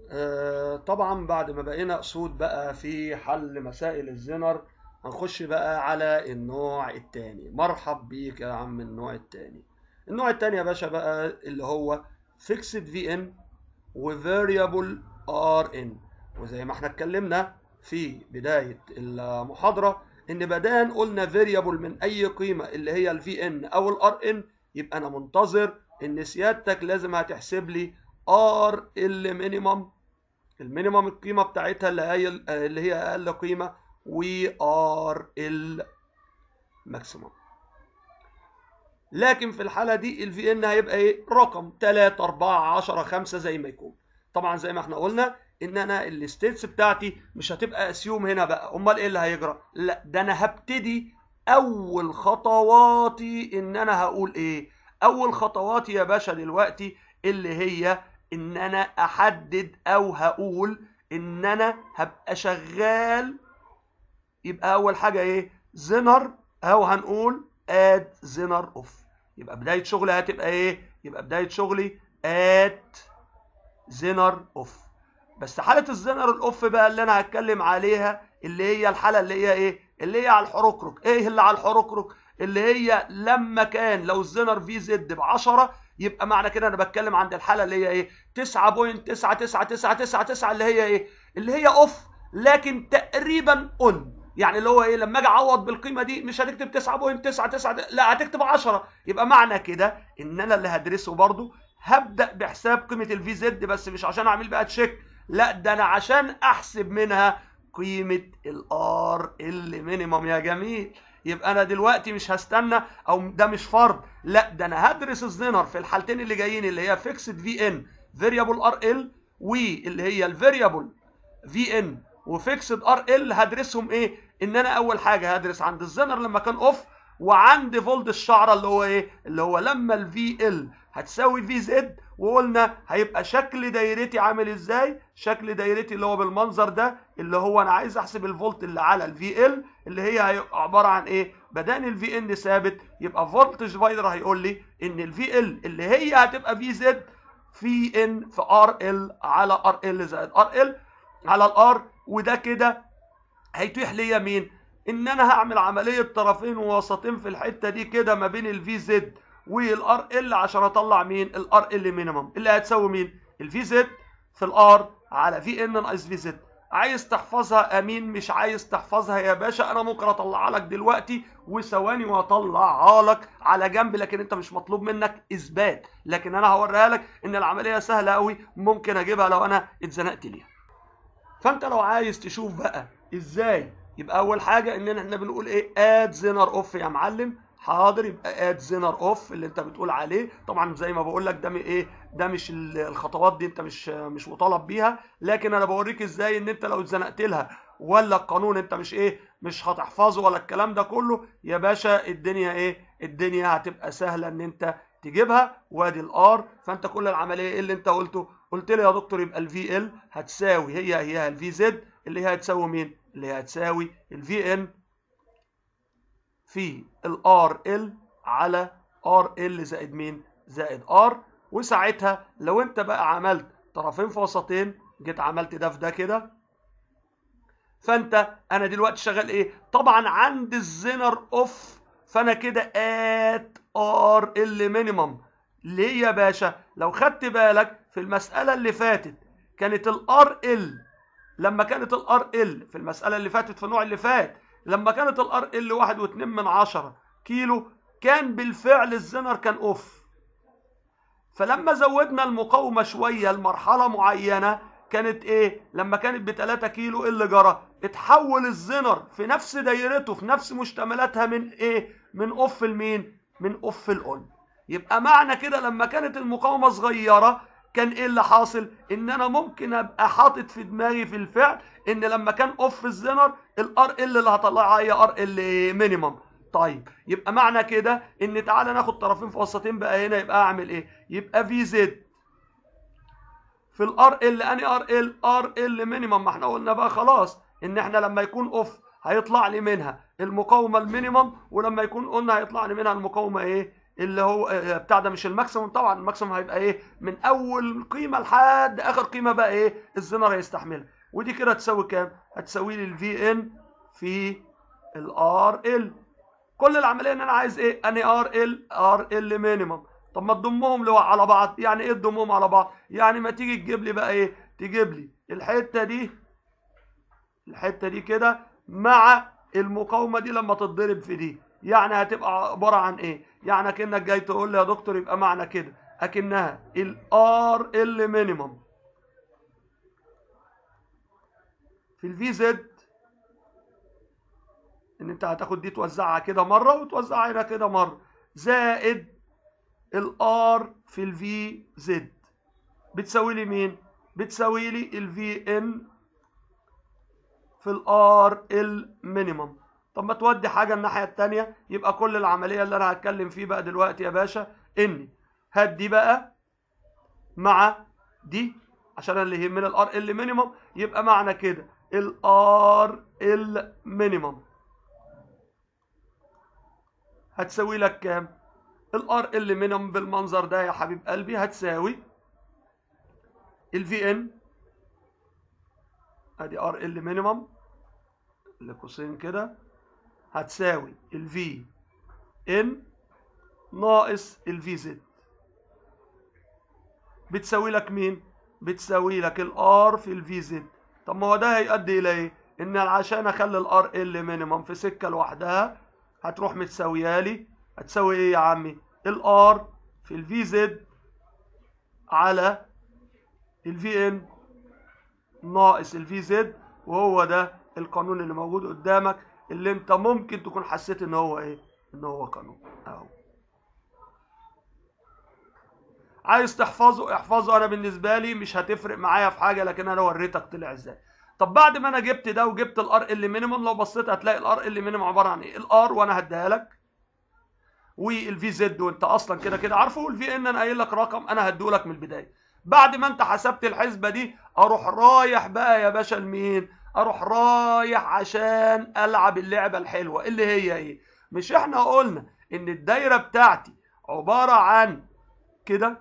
آه، طبعا بعد ما بقينا اسود بقى في حل مسائل الزنر هنخش بقى على النوع التاني مرحب بيك يا عم النوع التاني النوع التاني يا باشا بقى اللي هو fixed VN و variable RN وزي ما احنا اتكلمنا في بداية المحاضرة ان بدان قلنا variable من اي قيمة اللي هي ال VN او ال RN يبقى انا منتظر ان سيادتك لازم هتحسب لي R ال مينيمم المينيمم القيمة بتاعتها اللي هي اللي هي اقل قيمة و R ال ماكسيمم لكن في الحالة دي ال VN هيبقى ايه رقم 3 4 10 5 زي ما يكون طبعا زي ما احنا قلنا ان انا الستيتس بتاعتي مش هتبقى اسيوم هنا بقى امال ايه اللي هيجرى لا ده انا هبتدي اول خطواتي ان انا هقول ايه اول خطواتي يا باشا دلوقتي اللي هي ان انا احدد او هقول ان انا هبقى شغال يبقى اول حاجه ايه زنر او هنقول اد زنر اوف يبقى بدايه شغلي هتبقى ايه يبقى بدايه شغلي ات زنر اوف بس حاله الزنر الاوف بقى اللي انا هتكلم عليها اللي هي الحاله اللي هي ايه اللي هي على الحركرك ايه اللي على الحركرك اللي هي لما كان لو الزنر في زد ب 10 يبقى معنى كده انا بتكلم عند الحاله اللي هي ايه 9.99999 اللي هي ايه اللي هي اوف لكن تقريبا اون يعني اللي هو ايه لما اجي اعوض بالقيمه دي مش هتكتب 9.99 لا هتكتب 10 يبقى معنى كده ان انا اللي هدرسه برضو هبدا بحساب قيمه الفي زد بس مش عشان اعمل بقى تشيك لا ده انا عشان احسب منها قيمه الار ال مينيمم يا جميل يبقى انا دلوقتي مش هستنى او ده مش فرض لا ده انا هدرس الزنر في الحالتين اللي جايين اللي هي فيكسد في ان فيريبل ار ال واللي هي الفيريبل في ان وفيكسد ار ال هدرسهم ايه ان انا اول حاجه هدرس عند الزنر لما كان اوف وعند فولد الشعره اللي هو ايه اللي هو لما الفي ال هتساوي في زد وقلنا هيبقى شكل دايرتي عامل ازاي شكل دايرتي اللي هو بالمنظر ده اللي هو انا عايز احسب الفولت اللي على الفي ال اللي هي عباره عن ايه بدان الفي ان ثابت يبقى فولتج فايدر هيقول لي ان الفي ال اللي هي هتبقى في زد في ان في ار ال على ار ال زائد ار ال على الار وده كده هيتيح ليا مين ان انا هعمل عمليه طرفين ووسطين في الحته دي كده ما بين الفي زد والار ال عشان اطلع مين الار ال مينيمم اللي هتساوي مين الفي زد في الار على في ان ناقص في زد عايز تحفظها امين مش عايز تحفظها يا باشا انا ممكن اطلعها لك دلوقتي وثواني واطلعها لك على جنب لكن انت مش مطلوب منك اثبات لكن انا هوريها لك ان العمليه سهله قوي ممكن اجيبها لو انا اتزنقت ليها فانت لو عايز تشوف بقى ازاي يبقى اول حاجه ان احنا بنقول ايه اد زينر اوف يا معلم حاضر يبقى اد زينر اوف اللي انت بتقول عليه طبعا زي ما بقول لك ده ايه ده مش الخطوات دي انت مش مش مطالب بيها لكن انا بوريك ازاي ان انت لو اتزنقت لها ولا القانون انت مش ايه مش هتحفظه ولا الكلام ده كله يا باشا الدنيا ايه الدنيا هتبقى سهله ان انت تجيبها وادي الار فانت كل العمليه ايه اللي انت قلته قلت لي يا دكتور يبقى الفي ال هتساوي هي هي الفي زد اللي هي هتساوي مين اللي هي هتساوي الفي ان في الار ال على ار ال زائد مين زائد ار وساعتها لو انت بقى عملت طرفين في وسطين جيت عملت ده في ده كده فانت انا دلوقتي شغال ايه طبعا عند الزنر اوف فانا كده ات ار ال مينيمم ليه يا باشا لو خدت بالك في المساله اللي فاتت كانت الار ال لما كانت الار ال في المساله اللي فاتت في النوع اللي فات لما كانت الار ال واحد واتنين من عشرة كيلو كان بالفعل الزنر كان اوف فلما زودنا المقاومة شوية لمرحلة معينة كانت ايه لما كانت ب 3 كيلو ايه اللي جرى اتحول الزنر في نفس دايرته في نفس مشتملاتها من ايه من اوف لمين من اوف الاون يبقى معنى كده لما كانت المقاومة صغيرة كان ايه اللي حاصل ان انا ممكن ابقى حاطط في دماغي في الفعل ان لما كان اوف الزنر الار ال اللي هطلعها هي ار ال مينيمم طيب يبقى معنى كده ان تعالى ناخد طرفين في وسطين بقى هنا يبقى اعمل ايه يبقى في زد في الار ال اني ار ال ار ال مينيمم ما احنا قلنا بقى خلاص ان احنا لما يكون اوف هيطلع لي منها المقاومه المينيمم ولما يكون قلنا هيطلع لي منها المقاومه ايه اللي هو آه، بتاع ده مش الماكسيموم طبعا الماكسيموم هيبقى ايه من اول قيمه لحد اخر قيمه بقى ايه الزنر هيستحملها ودي كده تساوي كام هتساوي لي الفي ان في الار ال كل العمليه ان انا عايز ايه اني ار ال ار ال مينيمم طب ما تضمهم لو على بعض يعني ايه تضمهم على بعض يعني ما تيجي تجيب لي بقى ايه تجيب لي الحته دي الحته دي كده مع المقاومه دي لما تتضرب في دي يعني هتبقى عباره عن ايه يعني كانك جاي تقول لي يا دكتور يبقى معنى كده اكنها الار ال مينيمم في الفي زد ان انت هتاخد دي توزعها كده مره وتوزعها هنا كده مره زائد الار في الفي زد بتساوي لي مين بتساوي لي الفي ان في الار المينيمم طب ما تودي حاجه الناحيه الثانيه يبقى كل العمليه اللي انا هتكلم فيه بقى دلوقتي يا باشا اني هات دي بقى مع دي عشان اللي يهمنا الار ال مينيمم يبقى معنى كده الار ال مينيمم هتساوي لك كام الار ال مينيمم بالمنظر ده يا حبيب قلبي هتساوي الفي ان ادي ار ال مينيمم لقوسين كده هتساوي الفي ان ناقص الفي زد بتساوي لك مين بتساوي لك الار في الفي زد طب ما هو ده هيؤدي الى ايه ان عشان اخلي الار ال مينيمم في سكه لوحدها هتروح متساويه لي هتساوي ايه يا عمي الار في الفي زد على الفي ان ناقص الفي زد وهو ده القانون اللي موجود قدامك اللي انت ممكن تكون حسيت ان هو ايه ان هو قانون اهو عايز تحفظه احفظه انا بالنسبه لي مش هتفرق معايا في حاجه لكن انا وريتك طلع ازاي طب بعد ما انا جبت ده وجبت الار ال مينيمم لو بصيت هتلاقي الار ال مينيمم عباره عن ايه الار وانا هديها لك والفي زد وانت اصلا كده كده عارفه والفي ان انا قايل لك رقم انا هديه لك من البدايه بعد ما انت حسبت الحسبه دي اروح رايح بقى يا باشا لمين اروح رايح عشان العب اللعبه الحلوه اللي هي ايه مش احنا قلنا ان الدايره بتاعتي عباره عن كده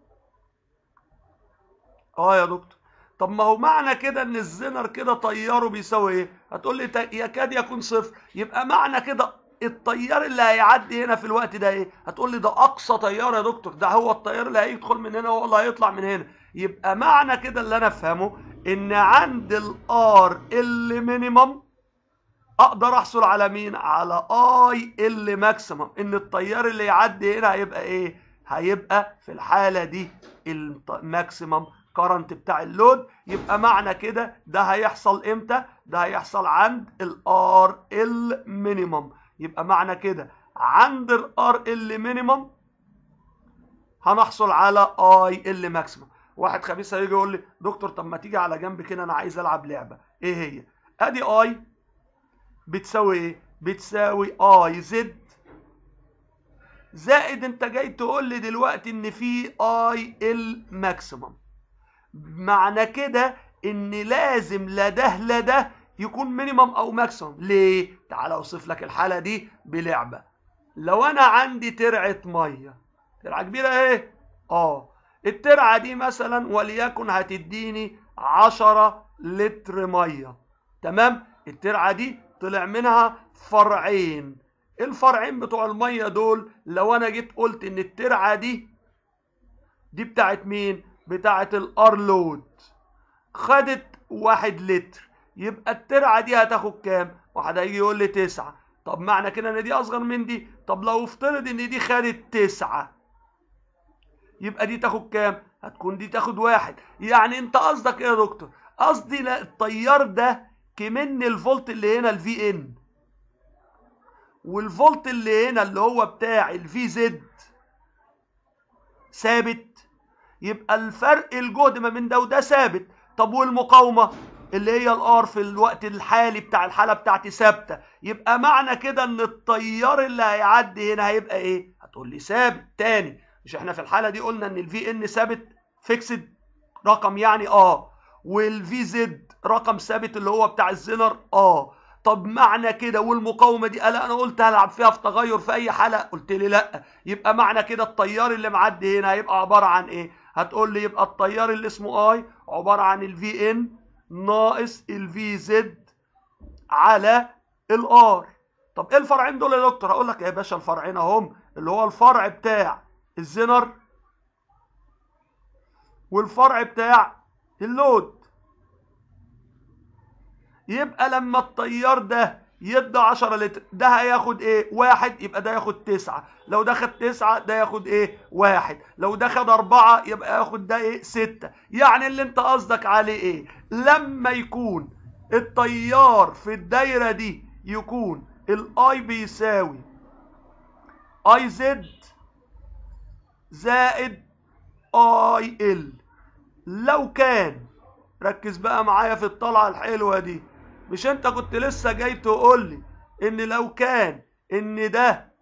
اه يا دكتور طب ما هو معنى كده ان الزنر كده طياره بيساوي ايه هتقول لي تا- يكاد يكون صفر يبقى معنى كده الطيار اللي هيعدي هنا في الوقت ده ايه هتقول لي ده اقصى طيار يا دكتور ده هو الطيار اللي هيدخل من هنا هو اللي هيطلع من هنا يبقى معنى كده اللي انا افهمه ان عند الار ال مينيمم اقدر احصل على مين على اي ال ماكسيمم ان الطيار اللي يعدي هنا هيبقى ايه هيبقى في الحاله دي الماكسيمم كرنت بتاع اللود يبقى معنى كده ده هيحصل امتى ده هيحصل عند الار ال مينيمم يبقى معنى كده عند الار ال مينيمم هنحصل على اي ال ماكسيمم واحد خبيث هيجي يقول لي دكتور طب ما تيجي على جنب كده انا عايز العب لعبه ايه هي ادي اي بتساوي ايه بتساوي اي زد زائد انت جاي تقول لي دلوقتي ان في اي ال ماكسيمم معنى كده ان لازم لا ده لا ده يكون مينيمم او ماكسيمم ليه تعال اوصف لك الحاله دي بلعبه لو انا عندي ترعه ميه ترعه كبيره ايه اه الترعه دي مثلا وليكن هتديني 10 لتر ميه تمام الترعه دي طلع منها فرعين الفرعين بتوع الميه دول لو انا جيت قلت ان الترعه دي دي بتاعت مين بتاعت الارلود خدت واحد لتر يبقى الترعه دي هتاخد كام واحد هيجي يقول لي تسعة طب معنى كده ان دي اصغر من دي طب لو افترض ان دي خدت تسعة يبقى دي تاخد كام هتكون دي تاخد واحد يعني انت قصدك ايه يا دكتور قصدي لا التيار ده كمن الفولت اللي هنا الفي ان والفولت اللي هنا اللي هو بتاع الفي زد ثابت يبقى الفرق الجهد ما بين ده وده ثابت طب والمقاومه اللي هي الار في الوقت الحالي بتاع الحاله بتاعتي ثابته يبقى معنى كده ان التيار اللي هيعدي هنا هيبقى ايه هتقول لي ثابت تاني مش احنا في الحاله دي قلنا ان الفي ان ثابت فيكسد رقم يعني اه والفي زد رقم ثابت اللي هو بتاع الزنر اه طب معنى كده والمقاومه دي قال انا قلت هلعب فيها في تغير في اي حاله قلت لي لا يبقى معنى كده التيار اللي معدي هنا هيبقى عباره عن ايه هتقول لي يبقى التيار اللي اسمه اي عباره عن الفي ان ناقص الفي زد على الار طب ايه الفرعين دول يا دكتور هقول لك يا باشا الفرعين اهم اللي هو الفرع بتاع الزنر والفرع بتاع اللود يبقى لما التيار ده يدي 10 لتر ده هياخد ايه واحد يبقى ده ياخد تسعة لو ده خد تسعة ده ياخد ايه واحد لو ده خد اربعة يبقى ياخد ده ايه ستة يعني اللي انت قصدك عليه ايه لما يكون التيار في الدايرة دي يكون الاي بيساوي اي زد زائد اي ال لو كان ركز بقى معايا في الطلعة الحلوة دي مش انت كنت لسه جاي تقول لي ان لو كان ان ده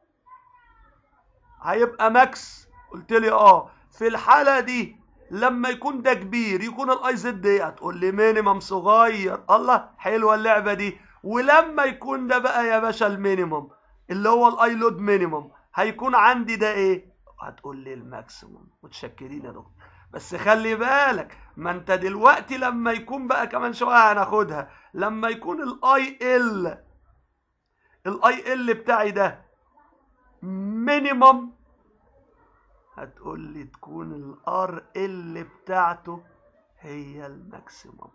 هيبقى ماكس قلت لي اه في الحالة دي لما يكون ده كبير يكون الاي زد ايه هتقول لي مينيمم صغير الله حلوة اللعبة دي ولما يكون ده بقى يا باشا المينيمم اللي هو الاي لود مينيمم هيكون عندي ده ايه هتقول لي الماكسيموم متشكرين يا دكتور بس خلي بالك ما انت دلوقتي لما يكون بقى كمان شويه هناخدها لما يكون الاي ال الاي ال بتاعي ده مينيمم هتقول لي تكون الار ال بتاعته هي الماكسيمم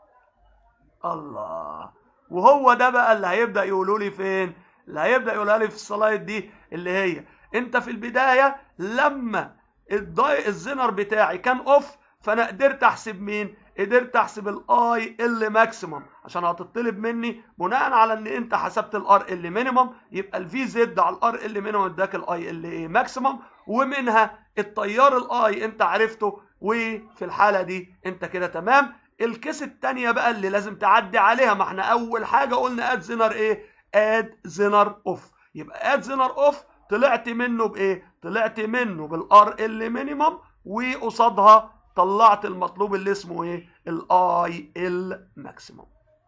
الله وهو ده بقى اللي هيبدا يقولوا لي فين اللي هيبدا يقولها لي في السلايد دي اللي هي انت في البدايه لما الزنر بتاعي كان اوف فانا قدرت احسب مين قدرت احسب الاي ال ماكسيمم عشان هتطلب مني بناء على ان انت حسبت الار ال مينيمم يبقى الفي زد على الار ال مينيمم اداك الاي ال ايه ماكسيمم ومنها التيار الاي انت عرفته وفي الحاله دي انت كده تمام الكيس الثانيه بقى اللي لازم تعدي عليها ما احنا اول حاجه قلنا اد زنر ايه اد زنر اوف يبقى اد زنر اوف طلعت منه بايه طلعت منه بالار ال مينيمم وقصادها طلعت المطلوب اللي اسمه ايه الاي ال ماكسيمم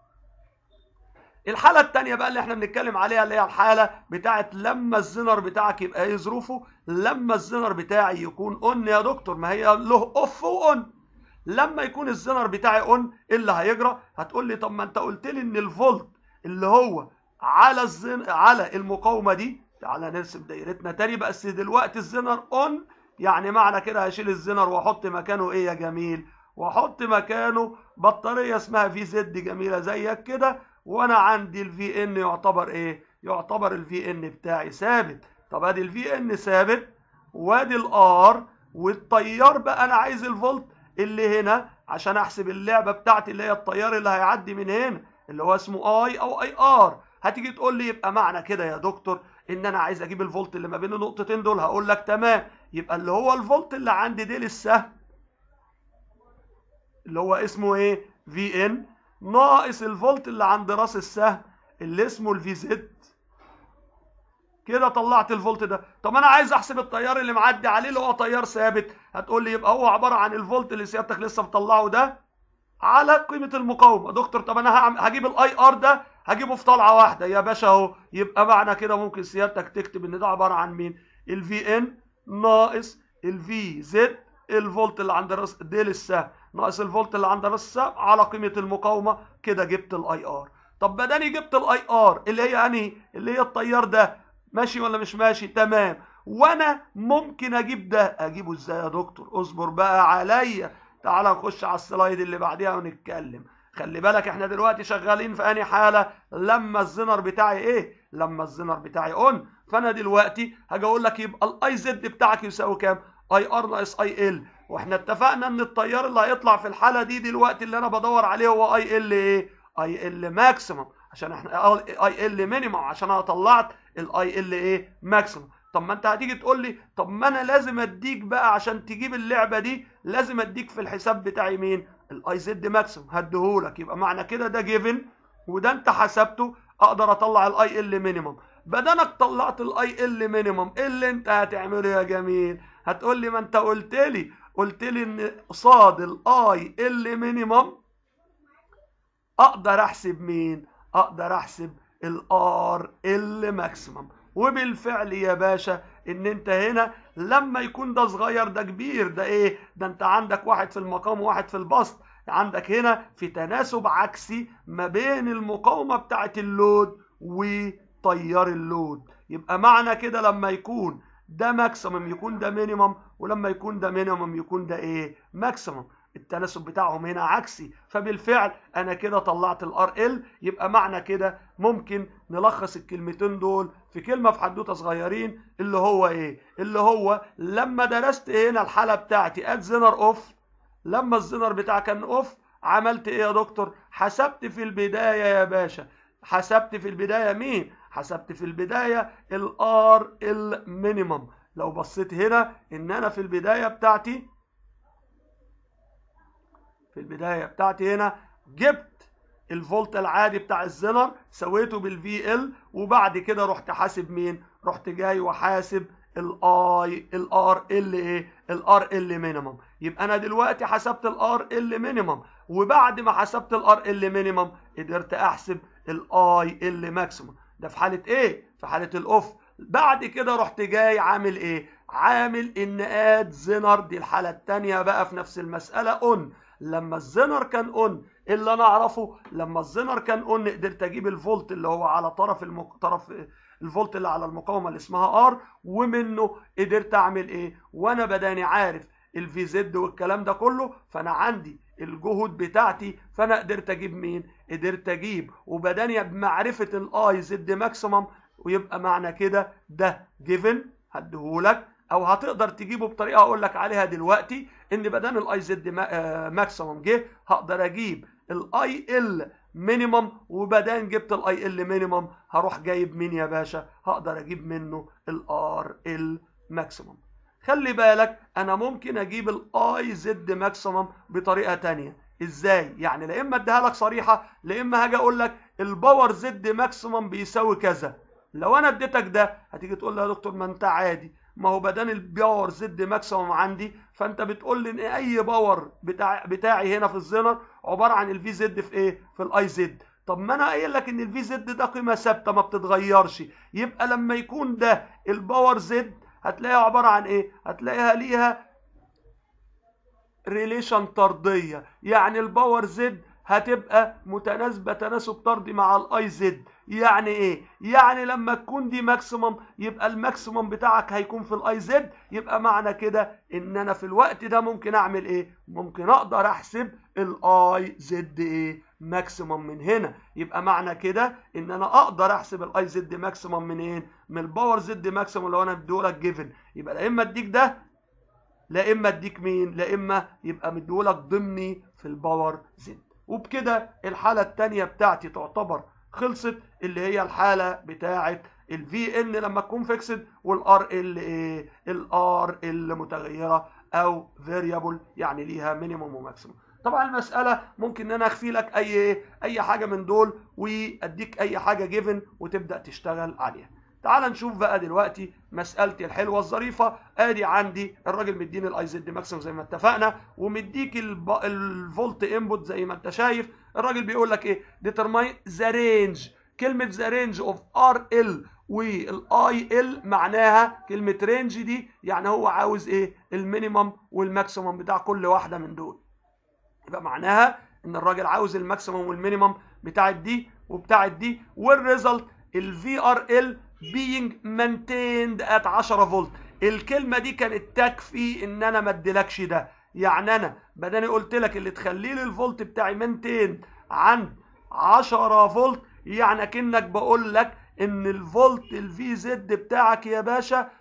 الحالة التانية بقى اللي احنا بنتكلم عليها اللي هي الحالة بتاعت لما الزنر بتاعك يبقى ايه ظروفه لما الزنر بتاعي يكون اون يا دكتور ما هي له اوف واون لما يكون الزنر بتاعي اون ايه اللي هيجرى هتقول لي طب ما انت قلت لي ان الفولت اللي هو على الزن على المقاومة دي تعالى نرسم دايرتنا تاني بس دلوقتي الزنر اون يعني معنى كده هشيل الزنر واحط مكانه ايه يا جميل واحط مكانه بطاريه اسمها في زد جميله زيك كده وانا عندي الفي ان يعتبر ايه يعتبر الفي ان بتاعي ثابت طب ادي الفي ان ثابت وادي الار والتيار بقى انا عايز الفولت اللي هنا عشان احسب اللعبه بتاعتي اللي هي التيار اللي هيعدي من هنا اللي هو اسمه اي او اي ار هتيجي تقول لي يبقى معنى كده يا دكتور ان انا عايز اجيب الفولت اللي ما بين النقطتين دول هقول لك تمام يبقى اللي هو الفولت اللي عندي ديل السهم اللي هو اسمه ايه في ان ناقص الفولت اللي عند راس السهم اللي اسمه الفي زد كده طلعت الفولت ده طب انا عايز احسب التيار اللي معدي عليه اللي هو تيار ثابت هتقول لي يبقى هو عباره عن الفولت اللي سيادتك لسه مطلعه ده على قيمه المقاومه دكتور طب انا هجيب الاي ار ده هجيبه في طلعه واحده يا باشا اهو يبقى معنى كده ممكن سيادتك تكتب ان ده عباره عن مين الفي ان ناقص الفي زد الفولت اللي عند راس ديل السهم ناقص الفولت اللي عند راس السهم على قيمه المقاومه كده جبت الاي ار طب بداني جبت الاي ار اللي هي انهي اللي هي التيار ده ماشي ولا مش ماشي تمام وانا ممكن اجيب ده اجيبه ازاي يا دكتور اصبر بقى عليا تعال نخش على السلايد اللي بعديها ونتكلم خلي بالك احنا دلوقتي شغالين في انهي حاله لما الزنر بتاعي ايه لما الزنر بتاعي اون فانا دلوقتي هاجي اقول لك يبقى الاي زد بتاعك يساوي كام اي ار ناقص اي ال واحنا اتفقنا ان التيار اللي هيطلع في الحاله دي دلوقتي اللي انا بدور عليه هو اي ال ايه اي ال ماكسيمم عشان احنا اي ال مينيمم عشان انا طلعت الاي ال ايه ماكسيمم طب ما انت هتيجي تقول لي طب ما انا لازم اديك بقى عشان تجيب اللعبه دي لازم اديك في الحساب بتاعي مين الاي زد ماكسيمم هديهولك يبقى معنى كده ده جيفن وده انت حسبته اقدر اطلع الاي ال مينيمم بدنك طلعت الاي ال مينيمم ايه اللي انت هتعمله يا جميل هتقول لي ما انت قلت لي قلت لي ان قصاد الاي ال مينيمم اقدر احسب مين اقدر احسب الار ال ماكسيمم وبالفعل يا باشا ان انت هنا لما يكون ده صغير ده كبير ده ايه ده انت عندك واحد في المقام وواحد في البسط عندك هنا في تناسب عكسي ما بين المقاومه بتاعه اللود وتيار اللود يبقى معنى كده لما يكون ده ماكسيمم يكون ده مينيمم ولما يكون ده مينيمم يكون ده ايه ماكسيمم التناسب بتاعهم هنا عكسي فبالفعل انا كده طلعت الار ال يبقى معنى كده ممكن نلخص الكلمتين دول في كلمه في حدوته صغيرين اللي هو ايه اللي هو لما درست هنا الحاله بتاعتي ات زينر اوف لما الزينر بتاعي كان اوف عملت ايه يا دكتور حسبت في البدايه يا باشا حسبت في البدايه مين حسبت في البدايه الار المينيمم لو بصيت هنا ان انا في البدايه بتاعتي في البدايه بتاعتي هنا جبت الفولت العادي بتاع الزنر سويته بالفي ال وبعد كده رحت حاسب مين رحت جاي وحاسب الاي الار ال ايه الار ال مينيمم يبقى انا دلوقتي حسبت الار ال مينيمم وبعد ما حسبت الار ال مينيمم قدرت احسب الاي ال ماكسيمم ده في حاله ايه في حاله الاوف بعد كده رحت جاي عامل ايه عامل ان اد زنر دي الحاله الثانيه بقى في نفس المساله اون لما الزنر كان اون اللي انا اعرفه لما الزنر كان اون قدرت اجيب الفولت اللي هو على طرف المك... طرف الفولت اللي على المقاومه اللي اسمها ار ومنه قدرت اعمل ايه وانا بداني عارف الفي زد والكلام ده كله فانا عندي الجهود بتاعتي فانا قدرت اجيب مين قدرت اجيب وبداني بمعرفه الاي زد ماكسيمم ويبقى معنى كده ده جيفن هديهولك او هتقدر تجيبه بطريقه اقول لك عليها دلوقتي ان بدل الاي زد ماكسيمم جه هقدر اجيب الاي ال مينيمم وبدان جبت الاي ال مينيمم هروح جايب مين يا باشا هقدر اجيب منه الار ال ماكسيمم خلي بالك انا ممكن اجيب الاي زد ماكسيمم بطريقه تانية ازاي يعني لا اما اديها لك صريحه لا اما هاجي اقول لك الباور زد ماكسيمم بيساوي كذا لو انا اديتك ده هتيجي تقول لي يا دكتور ما انت عادي ما هو بدل الباور زد ماكسيمم عندي فانت بتقول لي ان اي باور بتاع بتاعي هنا في الزنر عباره عن الفي زد في ايه في الاي زد طب ما انا قايل لك ان الفي زد ده قيمه ثابته ما بتتغيرش يبقى لما يكون ده الباور زد هتلاقيها عباره عن ايه هتلاقيها ليها ريليشن طرديه يعني الباور زد هتبقى متناسبه تناسب طردي مع الاي زد يعني ايه يعني لما تكون دي ماكسيمم يبقى الماكسيمم بتاعك هيكون في الاي زد يبقى معنى كده ان انا في الوقت ده ممكن اعمل ايه ممكن اقدر احسب الاي زد ايه ماكسيمم من هنا يبقى معنى كده ان انا اقدر احسب الاي زد ماكسيمم منين من الباور زد ماكسيمم لو انا مديهولك جيفن يبقى لا اما اديك ده لا اما اديك مين لا اما يبقى مديهولك ضمني في الباور زد وبكده الحاله الثانيه بتاعتي تعتبر خلصت اللي هي الحاله بتاعه الفي ان لما تكون فيكسد والار ال ايه الار ال متغيره او فاريبل يعني ليها مينيموم وماكسيموم طبعا المساله ممكن ان انا اخفي لك اي اي حاجه من دول واديك اي حاجه جيفن وتبدا تشتغل عليها تعال نشوف بقى دلوقتي مسألتي الحلوة الظريفة ادي عندي الراجل مديني الاي زد ماكسيمم زي ما اتفقنا ومديك الب... الفولت انبوت زي ما انت شايف الراجل بيقول لك ايه ديترماين ذا رينج كلمة ذا رينج اوف ار ال والاي ال معناها كلمة رينج دي يعني هو عاوز ايه المينيمم والماكسيمم بتاع كل واحدة من دول يبقى معناها ان الراجل عاوز الماكسيمم والمينيمم بتاعت دي وبتاعت دي والريزلت الفي ار ال being maintained at 10 فولت الكلمه دي كانت تكفي ان انا ما اديلكش ده يعني انا بداني قلت لك اللي تخلي لي الفولت بتاعي مينتين عند 10 فولت يعني كأنك بقول لك ان الفولت الفي زد بتاعك يا باشا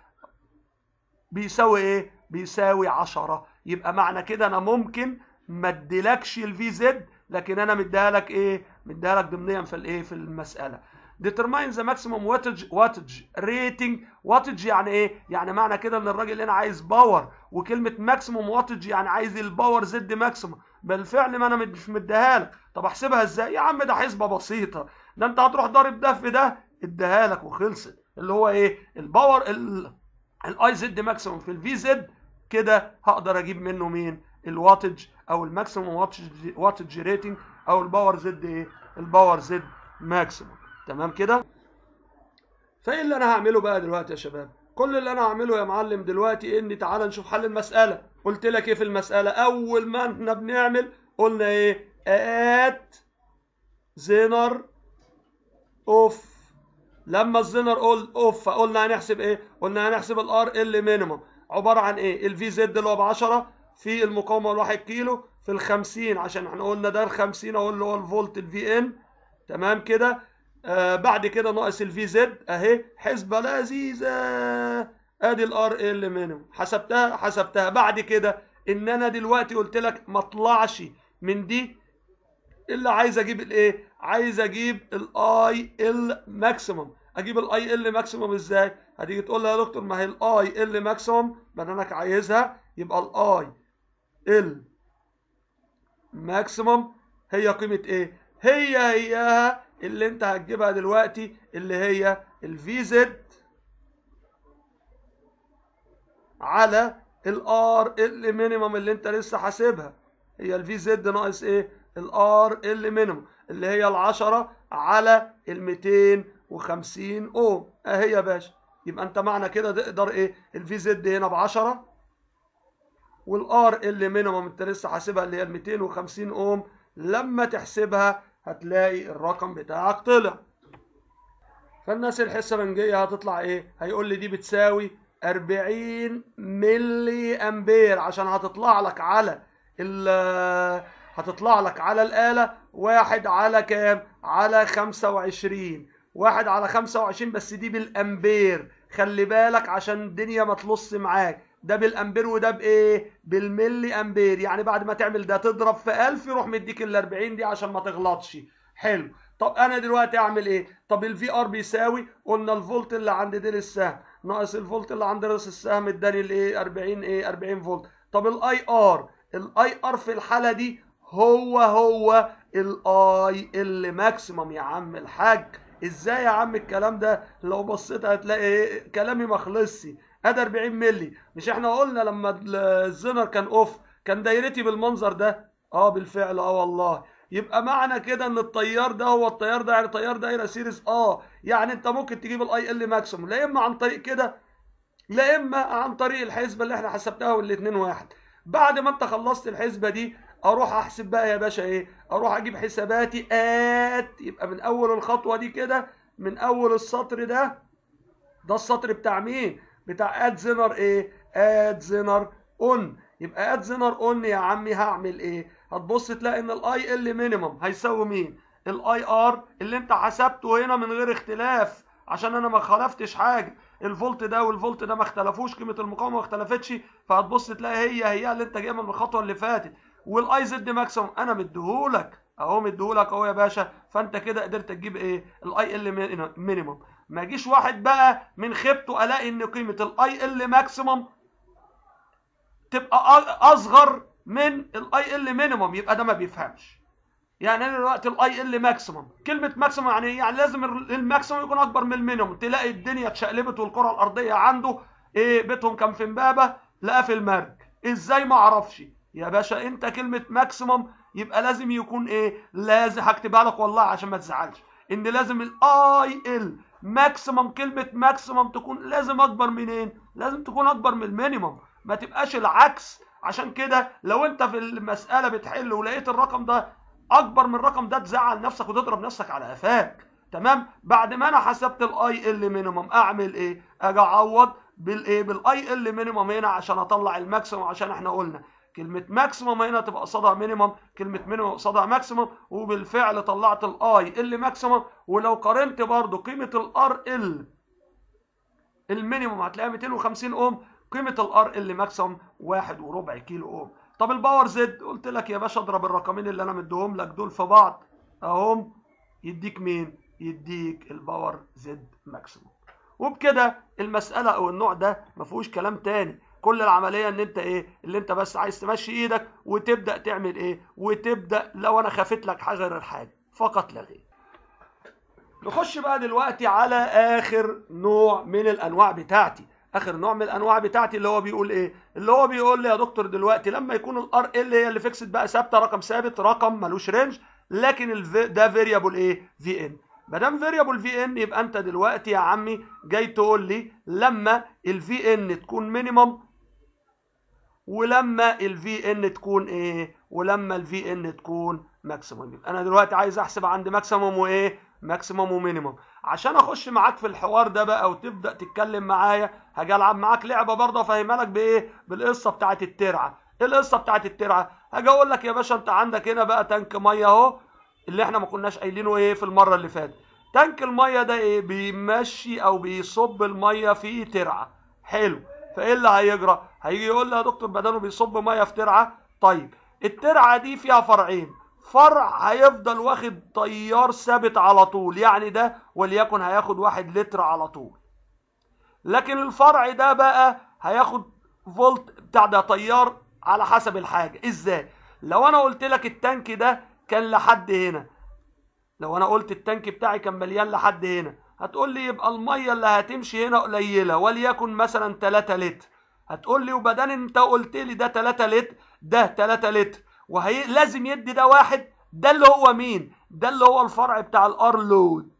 بيساوي ايه بيساوي 10 يبقى معنى كده انا ممكن ما اديلكش الفي زد لكن انا مديها لك ايه مديها لك ضمنيا في الايه في المساله determine the maximum wattage wattage rating wattage يعني ايه يعني معنى كده ان الراجل هنا عايز باور وكلمه maximum wattage يعني عايز الباور زد ماكسيمم بالفعل ما انا مش مديها لك طب احسبها ازاي يا عم ده حسبه بسيطه ده انت هتروح ضارب ده في ده اديها لك وخلصت اللي هو ايه الباور الاي زد ماكسيمم في الفي زد كده هقدر اجيب منه مين الواتج او الماكسيمم واتج ريتنج او الباور زد ايه الباور زد ماكسيموم تمام كده فايه اللي انا هعمله بقى دلوقتي يا شباب كل اللي انا هعمله يا معلم دلوقتي اني تعالى نشوف حل المساله قلت لك ايه في المساله اول ما احنا بنعمل قلنا ايه ات زينر اوف لما الزينر قول اوف فقلنا هنحسب ايه قلنا هنحسب الار ال مينيمم عباره عن ايه الفي زد اللي هو ب 10 في المقاومه الواحد كيلو في ال 50 عشان احنا قلنا ده ال 50 اهو اللي هو الفولت الفي ان تمام كده آه بعد كده ناقص الفي زد اهي حسبه لذيذه ادي الار ال مينيمم حسبتها حسبتها بعد كده ان انا دلوقتي قلت لك ما اطلعش من دي اللي عايز اجيب الايه عايز اجيب الاي ال ماكسيمم اجيب الاي ال ماكسيمم ازاي هتيجي تقول لي يا دكتور ما هي الاي ال ماكسيمم ما انا عايزها يبقى الاي ال ماكسيمم هي قيمه ايه هي هيها اللي انت هتجيبها دلوقتي اللي هي الفي زد على الار ال مينيمم اللي انت لسه حاسبها هي الفي زد ناقص ايه الار ال مينيمم اللي هي ال10 على ال 250 اوم اهي يا باشا يبقى انت معنى كده تقدر ايه الفي زد هنا ب 10 والار ال مينيمم انت لسه حاسبها اللي هي ال 250 اوم لما تحسبها هتلاقي الرقم بتاعك طلع فالناس الحسبانجيه هتطلع ايه هيقول لي دي بتساوي 40 ملي امبير عشان هتطلع لك على ال هتطلع لك على الآلة واحد على كام؟ على 25 واحد على 25 بس دي بالأمبير خلي بالك عشان الدنيا ما تلص معاك ده بالأمبير وده بإيه؟ بالملي أمبير يعني بعد ما تعمل ده تضرب في 1000 يروح مديك ال 40 دي عشان ما تغلطش حلو طب أنا دلوقتي أعمل إيه؟ طب الفي ار بيساوي قلنا الفولت اللي عند ديل السهم ناقص الفولت اللي عند راس السهم اداني الايه 40 ايه 40 فولت طب الاي ار الاي ار في الحاله دي هو هو الاي ال ماكسيمم يا عم الحاج ازاي يا عم الكلام ده لو بصيت هتلاقي ايه كلامي ما خلصش ادي 40 مللي مش احنا قلنا لما الزنر كان اوف كان دايرتي بالمنظر ده اه بالفعل اه والله يبقى معنى كده ان التيار ده هو التيار ده يعني تيار دايره سيريز اه يعني انت ممكن تجيب الاي ال ماكسيمم لا اما عن طريق كده لا اما عن طريق الحسبه اللي احنا حسبتها والاثنين واحد بعد ما انت خلصت الحسبه دي اروح احسب بقى يا باشا ايه اروح اجيب حساباتي ات يبقى من اول الخطوه دي كده من اول السطر ده ده السطر بتاع مين بتاع اد زينر ايه اد زينر اون يبقى اد زينر اون يا عمي هعمل ايه هتبص تلاقي ان الاي ال مينيمم هيساوي مين الاي ار اللي انت حسبته هنا من غير اختلاف عشان انا ما خالفتش حاجه الفولت ده والفولت ده ما اختلفوش قيمه المقاومه ما اختلفتش فهتبص تلاقي هي هي اللي انت جايبها من الخطوه اللي فاتت والاي زد ماكسيمم انا مديهولك اهو مديهولك اهو يا باشا فانت كده قدرت تجيب ايه الاي ال مينيمم ما يجيش واحد بقى من خيبته الاقي ان قيمه الاي ال ماكسيمم تبقى اصغر من الاي ال مينيمم يبقى ده ما بيفهمش يعني انا دلوقتي الاي ال ماكسيمم كلمه ماكسيمم يعني ايه يعني لازم الماكسيمم يكون اكبر من المينيمم تلاقي الدنيا اتشقلبت والكره الارضيه عنده ايه بيتهم كان في امبابه لقاه في المرج ازاي ما اعرفش يا باشا انت كلمه ماكسيمم يبقى لازم يكون ايه لازم هكتبها لك والله عشان ما تزعلش ان لازم الاي ال ماكسيمم كلمه ماكسيمم تكون لازم اكبر منين لازم تكون اكبر من المينيمم ما تبقاش العكس عشان كده لو انت في المساله بتحل ولقيت الرقم ده اكبر من الرقم ده تزعل نفسك وتضرب نفسك على قفاك تمام بعد ما انا حسبت الاي ال مينيمم اعمل ايه اجي اعوض بالايه بالاي ال مينيمم هنا عشان اطلع الماكسيمم عشان احنا قلنا كلمة ماكسيمم هنا تبقى قصادها مينيمم كلمة مينيمم قصادها ماكسيمم وبالفعل طلعت الاي ال ماكسيمم ولو قارنت برضو قيمة الار ال المينيمم هتلاقيها 250 اوم قيمة الار ال ماكسيمم واحد وربع كيلو اوم طب الباور زد قلت لك يا باشا اضرب الرقمين اللي انا مديهم لك دول في بعض اهم يديك مين يديك الباور زد ماكسيمم وبكده المسألة او النوع ده ما فيهوش كلام تاني كل العملية ان انت ايه اللي انت بس عايز تمشي ايدك وتبدأ تعمل ايه وتبدأ لو انا خافت لك حاجة غير الحاجة فقط لا غير نخش بقى دلوقتي على اخر نوع من الانواع بتاعتي اخر نوع من الانواع بتاعتي اللي هو بيقول ايه اللي هو بيقول لي يا دكتور دلوقتي لما يكون الار ال هي اللي فيكسد بقى ثابته رقم ثابت رقم ملوش رينج لكن الف... ده فيريبل ايه في ان ما دام فاريبل في ان يبقى انت دلوقتي يا عمي جاي تقول لي لما الفي ان تكون مينيمم ولما الفي ان تكون ايه ولما الفي ان تكون ماكسيمم يبقى انا دلوقتي عايز احسب عند ماكسيمم وايه ماكسيمم ومينيمم عشان اخش معاك في الحوار ده بقى وتبدا تتكلم معايا هاجي العب معاك لعبه برضه افهمها لك بايه بالقصه بتاعت الترعه ايه القصه بتاعت الترعه هاجي اقول لك يا باشا انت عندك هنا بقى تانك ميه اهو اللي احنا ما كناش قايلينه ايه في المره اللي فاتت تانك الميه ده ايه بيمشي او بيصب الميه في ترعه حلو فايه اللي هيجرى هيجي يقول لي يا دكتور بدانه بيصب ميه في ترعه طيب الترعه دي فيها فرعين فرع هيفضل واخد تيار ثابت على طول يعني ده وليكن هياخد واحد لتر على طول لكن الفرع ده بقى هياخد فولت بتاع ده تيار على حسب الحاجه ازاي لو انا قلت لك التانك ده كان لحد هنا لو انا قلت التانك بتاعي كان مليان لحد هنا هتقول لي يبقى الميه اللي هتمشي هنا قليله وليكن مثلا 3 لتر هتقول لي وبدل انت قلت لي ده 3 لتر ده 3 لتر وهي لازم يدي ده واحد ده اللي هو مين ده اللي هو الفرع بتاع الار لود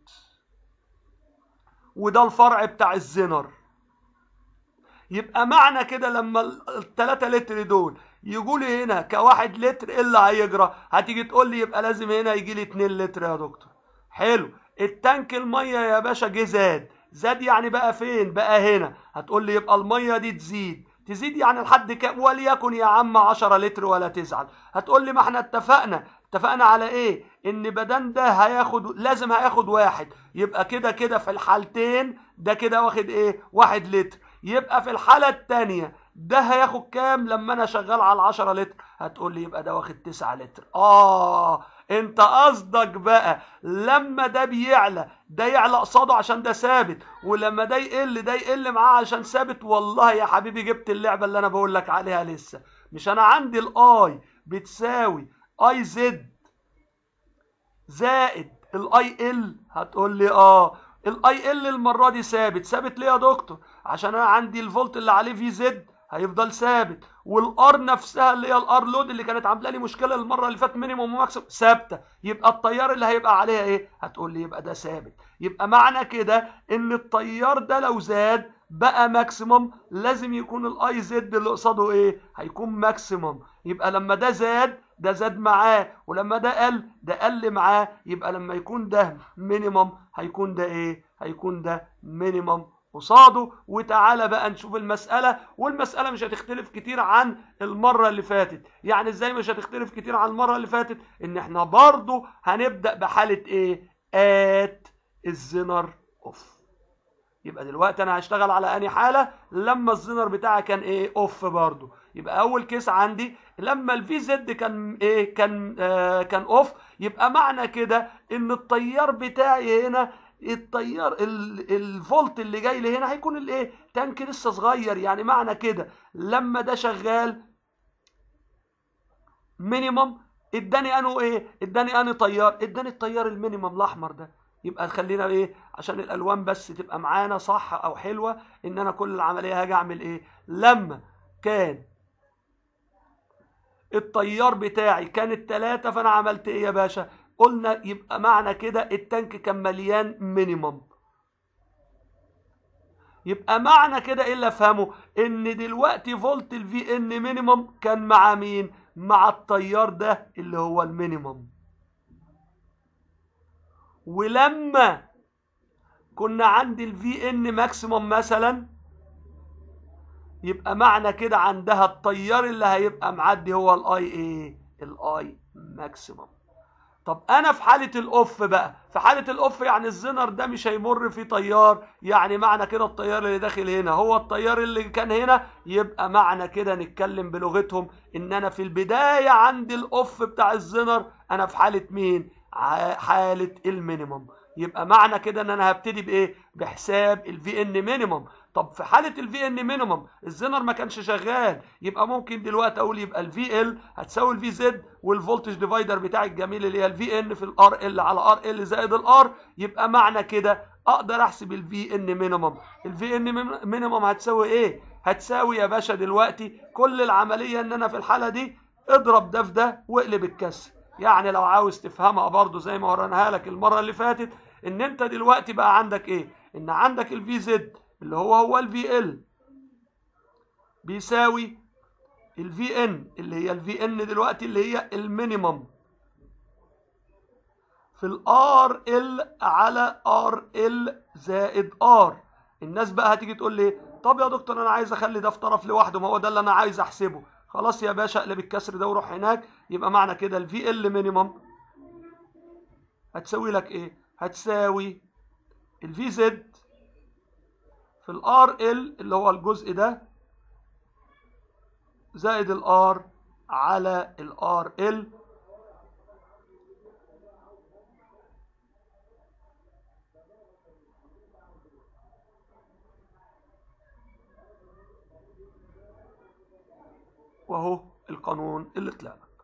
وده الفرع بتاع الزنر يبقى معنى كده لما الثلاثة لتر دول يجوا لي هنا كواحد لتر ايه اللي هيجرى هتيجي تقول لي يبقى لازم هنا يجي لي 2 لتر يا دكتور حلو التانك الميه يا باشا جه زاد زاد يعني بقى فين بقى هنا هتقول لي يبقى الميه دي تزيد تزيد يعني لحد كام وليكن يا عم 10 لتر ولا تزعل هتقول لي ما احنا اتفقنا اتفقنا على ايه ان بدن ده هياخد لازم هياخد واحد يبقى كده كده في الحالتين ده كده واخد ايه واحد لتر يبقى في الحالة التانية ده هياخد كام لما انا شغال على 10 لتر هتقول لي يبقى ده واخد 9 لتر اه انت قصدك بقى لما ده بيعلى ده يعلى قصاده عشان ده ثابت ولما ده يقل ده يقل معاه عشان ثابت والله يا حبيبي جبت اللعبه اللي انا بقول لك عليها لسه مش انا عندي الاي بتساوي اي زد زائد الاي ال هتقول لي اه الاي ال المره دي ثابت ثابت ليه يا دكتور عشان انا عندي الفولت اللي عليه في زد هيفضل ثابت والار نفسها اللي هي الار لود اللي كانت عامله لي مشكله المره اللي فاتت مينيموم وماكسيموم ثابته يبقى التيار اللي هيبقى عليها ايه هتقول لي يبقى ده ثابت يبقى معنى كده ان التيار ده لو زاد بقى ماكسيموم لازم يكون الاي زد اللي قصاده ايه هيكون ماكسيموم يبقى لما ده زاد ده زاد معاه ولما ده قل ده قل معاه يبقى لما يكون ده مينيموم هيكون ده ايه هيكون ده مينيموم قصاده وتعالى بقى نشوف المسألة والمسألة مش هتختلف كتير عن المرة اللي فاتت يعني ازاي مش هتختلف كتير عن المرة اللي فاتت ان احنا برضو هنبدأ بحالة ايه ات الزنر اوف يبقى دلوقتي انا هشتغل على اني حالة لما الزنر بتاعي كان ايه اوف برضو يبقى اول كيس عندي لما الفي زد كان ايه كان آه كان اوف يبقى معنى كده ان التيار بتاعي هنا التيار الفولت اللي جاي لي هنا هيكون الايه تانك لسه صغير يعني معنى كده لما ده شغال مينيمم اداني انه ايه اداني اني تيار اداني التيار المينيمم الاحمر ده يبقى خلينا ايه عشان الالوان بس تبقى معانا صح او حلوه ان انا كل العمليه هاجي اعمل ايه لما كان التيار بتاعي كان التلاتة فانا عملت ايه يا باشا قلنا يبقى معنى كده التانك كان مليان مينيمم يبقى معنى كده ايه اللي افهمه ان دلوقتي فولت الفي ان مينيمم كان مع مين مع التيار ده اللي هو المينيمم ولما كنا عند الفي ان ماكسيمم مثلا يبقى معنى كده عندها التيار اللي هيبقى معدي هو الاي ايه الاي ماكسيمم طب انا في حاله الاوف بقى في حاله الاوف يعني الزنر ده مش هيمر فيه تيار يعني معنى كده التيار اللي داخل هنا هو التيار اللي كان هنا يبقى معنى كده نتكلم بلغتهم ان انا في البدايه عند الاوف بتاع الزنر انا في حاله مين حاله المينيمم يبقى معنى كده ان انا هبتدي بايه بحساب الفي ان مينيمم طب في حاله الفي ان مينيمم الزنر ما كانش شغال يبقى ممكن دلوقتي اقول يبقى الفي ال هتساوي الفي زد والفولتج ديفايدر بتاعي الجميل اللي هي الفي ان في الار ال على ار ال زائد الار يبقى معنى كده اقدر احسب الفي ان مينيمم الفي ان مينيمم هتساوي ايه هتساوي يا باشا دلوقتي كل العمليه ان انا في الحاله دي اضرب ده في ده واقلب الكسر يعني لو عاوز تفهمها برضو زي ما وريناها لك المره اللي فاتت ان انت دلوقتي بقى عندك ايه ان عندك الفي زد اللي هو هو الفي ال بيساوي الفي ان اللي هي الفي ان دلوقتي اللي هي المينيمم في الار ال على ار ال زائد ار الناس بقى هتيجي تقول لي طب يا دكتور انا عايز اخلي ده في طرف لوحده ما هو ده اللي انا عايز احسبه خلاص يا باشا اقلب الكسر ده وروح هناك يبقى معنى كده الفي ال مينيمم هتساوي لك ايه هتساوي الفي زد في الار ال اللي هو الجزء ده زائد الار على الار ال وهو القانون اللي طلع لك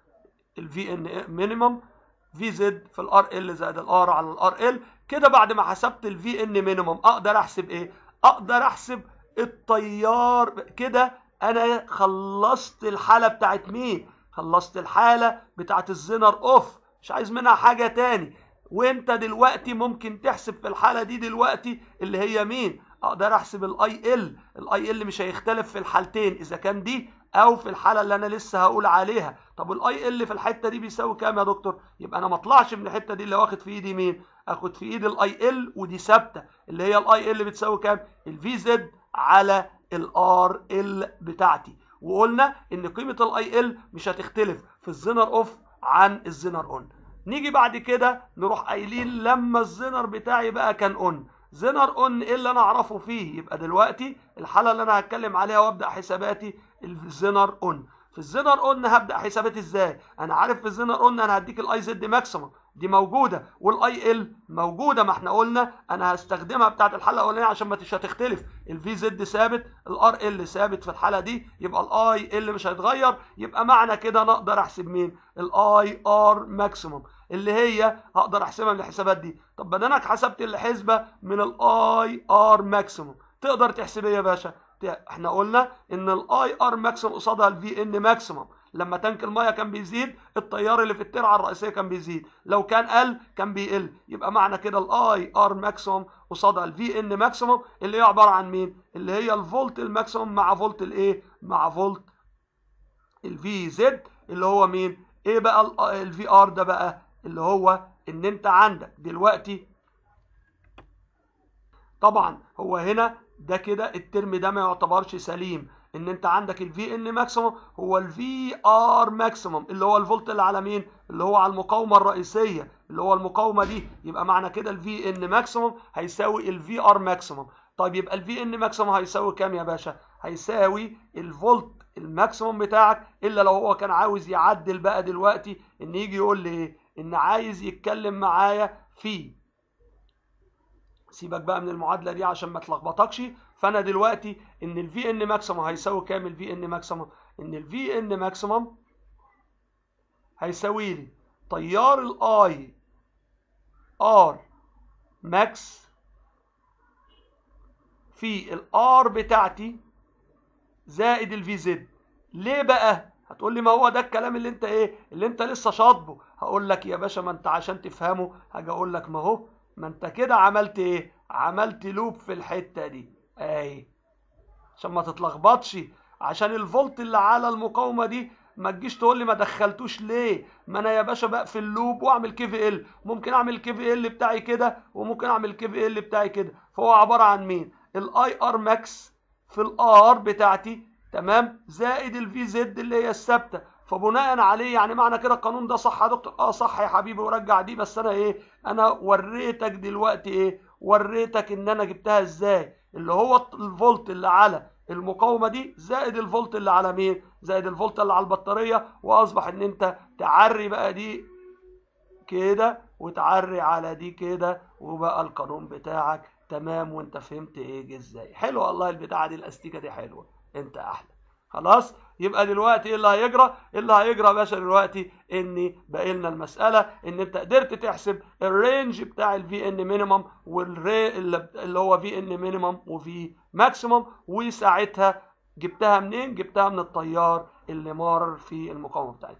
الفي ان مينيمم في زد في الار ال زائد الار على الار ال كده بعد ما حسبت الفي ان مينيمم اقدر احسب ايه اقدر احسب التيار كده انا خلصت الحاله بتاعت مين خلصت الحاله بتاعت الزنر اوف مش عايز منها حاجه تاني وانت دلوقتي ممكن تحسب في الحاله دي دلوقتي اللي هي مين اقدر احسب الاي ال الاي ال مش هيختلف في الحالتين اذا كان دي او في الحاله اللي انا لسه هقول عليها طب الاي ال في الحته دي بيساوي كام يا دكتور يبقى انا ما اطلعش من الحته دي اللي واخد في ايدي مين اخد في ايدي الاي ال ودي ثابته اللي هي الاي ال بتساوي كام الفي زد على الار ال بتاعتي وقلنا ان قيمه الاي ال مش هتختلف في الزنر اوف عن الزنر اون نيجي بعد كده نروح قايلين لما الزنر بتاعي بقى كان اون زنر اون ايه اللي انا اعرفه فيه يبقى دلوقتي الحاله اللي انا هتكلم عليها وابدا حساباتي الزنر اون في الزنر اون هبدا حساباتي ازاي انا عارف في الزنر اون انا هديك الاي زد ماكسيمم دي موجوده والاي ال موجوده ما احنا قلنا انا هستخدمها بتاعت الحلقه الاولانيه عشان ما مش هتختلف الفي زد ثابت الار ال ثابت في الحاله دي يبقى الاي ال مش هيتغير يبقى معنى كده انا اقدر احسب مين الاي ار ماكسيمم اللي هي هقدر احسبها من الحسابات دي طب بدل حسبت الحسبه من الاي ار ماكسيمم تقدر تحسب ايه يا باشا احنا قلنا ان الاي ار ماكسيمم قصادها الفي ان ماكسيمم لما تانك الميه كان بيزيد التيار اللي في الترعه الرئيسيه كان بيزيد لو كان قل كان بيقل يبقى معنى كده الاي ار ماكسيمم قصادها الفي ان ماكسيمم اللي هي عباره عن مين اللي هي الفولت الماكسيمم مع فولت الايه مع فولت الفي زد اللي هو مين ايه بقى الفي ار ده بقى اللي هو ان انت عندك دلوقتي طبعا هو هنا ده كده الترم ده ما يعتبرش سليم ان انت عندك الفي ان ماكسيموم هو الفي ار ماكسيموم اللي هو الفولت اللي على مين اللي هو على المقاومه الرئيسيه اللي هو المقاومه دي يبقى معنى كده الفي ان ماكسيموم هيساوي الفي ار ماكسيموم طيب يبقى الفي ان ماكسيموم هيساوي كام يا باشا هيساوي الفولت الماكسيموم بتاعك الا لو هو كان عاوز يعدل بقى دلوقتي ان يجي يقول لي ايه ان عايز يتكلم معايا في سيبك بقى من المعادله دي عشان ما تلخبطكش فانا دلوقتي ان الفي ان ماكسيمم هيساوي كام الفي ان ماكسيمم ان الفي ان ماكسيمم هيساوي لي تيار الاي ار ماكس في الار بتاعتي زائد الفي زد ليه بقى هتقول لي ما هو ده الكلام اللي انت ايه اللي انت لسه شاطبه هقول لك يا باشا ما انت عشان تفهمه هاجي اقول لك ما هو ما انت كده عملت ايه عملت لوب في الحته دي اهي عشان ما تتلخبطش عشان الفولت اللي على المقاومه دي ما تجيش تقول لي ما دخلتوش ليه ما انا يا باشا بقفل اللوب واعمل كي في ال ممكن اعمل كي في ال بتاعي كده وممكن اعمل كي في ال بتاعي كده فهو عباره عن مين الاي ار ماكس في الار بتاعتي تمام زائد الفي زد اللي هي الثابته فبناء عليه يعني معنى كده القانون ده صح يا دكتور اه صح يا حبيبي ورجع دي بس انا ايه انا وريتك دلوقتي ايه وريتك ان انا جبتها ازاي اللي هو الفولت اللي على المقاومه دي زائد الفولت اللي على مين زائد الفولت اللي على البطاريه واصبح ان انت تعري بقى دي كده وتعري على دي كده وبقى القانون بتاعك تمام وانت فهمت ايه ازاي حلو والله البتاعه دي الاستيكه دي حلوه انت احلى خلاص يبقى دلوقتي ايه اللي هيجرى اللي هيجرى يا باشا دلوقتي ان باقي لنا المساله ان انت قدرت تحسب الرينج بتاع الفي ان مينيمم والري اللي هو في ان مينيمم وفي ماكسيمم وساعتها جبتها منين جبتها من التيار اللي مار في المقاومه بتاعتها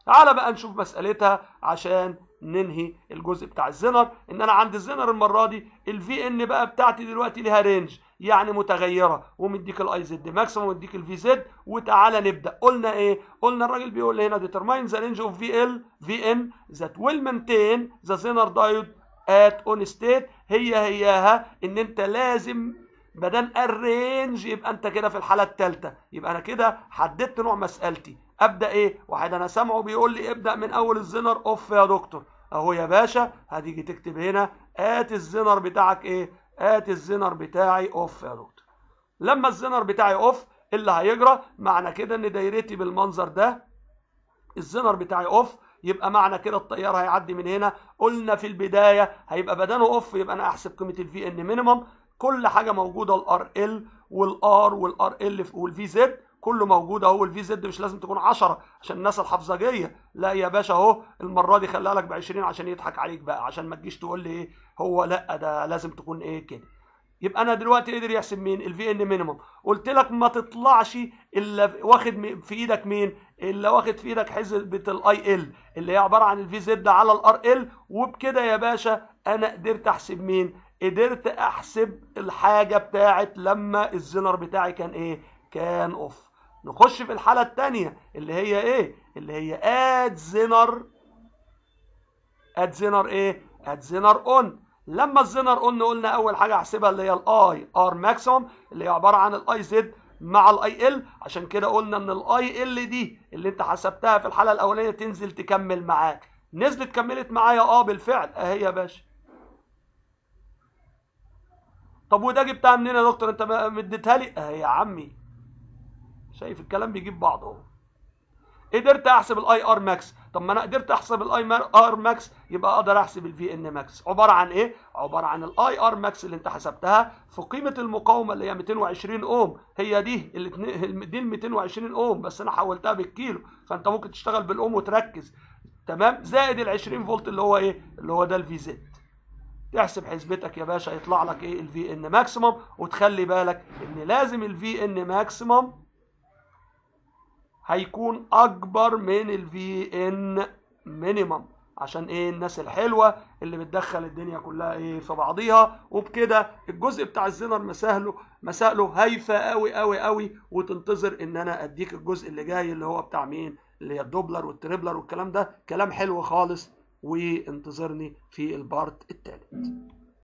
تعالى بقى نشوف مسألتها عشان ننهي الجزء بتاع الزنر ان انا عند الزنر المره دي الفي ان بقى بتاعتي دلوقتي ليها رينج يعني متغيره ومديك الاي زد ماكسيموم ومديك الفي زد وتعالى نبدا قلنا ايه قلنا الراجل بيقول لي هنا determine the range of VL VN that will maintain the zener diode at on state هي هياها ان انت لازم بدل الرينج يبقى انت كده في الحاله الثالثه يبقى انا كده حددت نوع مسالتي ابدا ايه واحد انا سامعه بيقول لي ابدا من اول الزنر اوف يا دكتور اهو يا باشا هتيجي تكتب هنا ات الزنر بتاعك ايه ات الزنر بتاعي اوف يا دكتور لما الزنر بتاعي اوف اللي هيجرى معنى كده ان دايرتي بالمنظر ده الزنر بتاعي اوف يبقى معنى كده التيار هيعدي من هنا قلنا في البدايه هيبقى بدنه اوف يبقى انا احسب قيمه الفي ان مينيمم كل حاجه موجوده الار ال والار والار ال والفي زد كله موجود اهو الفي زد مش لازم تكون 10 عشان الناس الحفظجيه لا يا باشا اهو المره دي خليها لك ب 20 عشان يضحك عليك بقى عشان ما تجيش تقول لي ايه هو لا ده لازم تكون ايه كده يبقى انا دلوقتي قدر يحسب مين الفي ان مينيمم قلت لك ما تطلعش الا واخد في ايدك مين الا واخد في ايدك حزبه الاي ال اللي هي عباره عن الفي زد على الار ال وبكده يا باشا انا قدرت احسب مين قدرت احسب الحاجه بتاعت لما الزنر بتاعي كان ايه كان اوف نخش في الحاله الثانيه اللي هي ايه اللي هي اد زنر اد زنر ايه اد زنر اون لما الزنر قلنا قلنا اول حاجه احسبها اللي هي الاي ار ماكسيموم اللي هي عباره عن الاي زد مع الاي ال عشان كده قلنا ان الاي ال دي اللي انت حسبتها في الحاله الاولانيه تنزل تكمل معاك نزلت كملت معايا اه بالفعل اهي يا باشا طب وده جبتها منين يا دكتور انت مديتها لي اهي يا عمي شايف الكلام بيجيب بعض اهو قدرت احسب الاي ار ماكس طب ما انا قدرت احسب الاي ار ماكس يبقى اقدر احسب الفي ان ماكس عباره عن ايه عباره عن الاي ار ماكس اللي انت حسبتها في قيمه المقاومه اللي هي 220 اوم هي دي اللي دي ال 220 اوم بس انا حولتها بالكيلو فانت ممكن تشتغل بالاوم وتركز تمام زائد ال 20 فولت اللي هو ايه اللي هو ده الفي زد تحسب حسبتك يا باشا يطلع لك ايه الفي ان ماكسيمم وتخلي بالك ان لازم الفي ان ماكسيمم هيكون اكبر من الفي ان مينيمم عشان ايه الناس الحلوه اللي بتدخل الدنيا كلها ايه في بعضيها وبكده الجزء بتاع الزنر مساهله مسائله هايفه قوي قوي قوي وتنتظر ان انا اديك الجزء اللي جاي اللي هو بتاع مين اللي هي الدوبلر والتريبلر والكلام ده كلام حلو خالص وانتظرني في البارت الثالث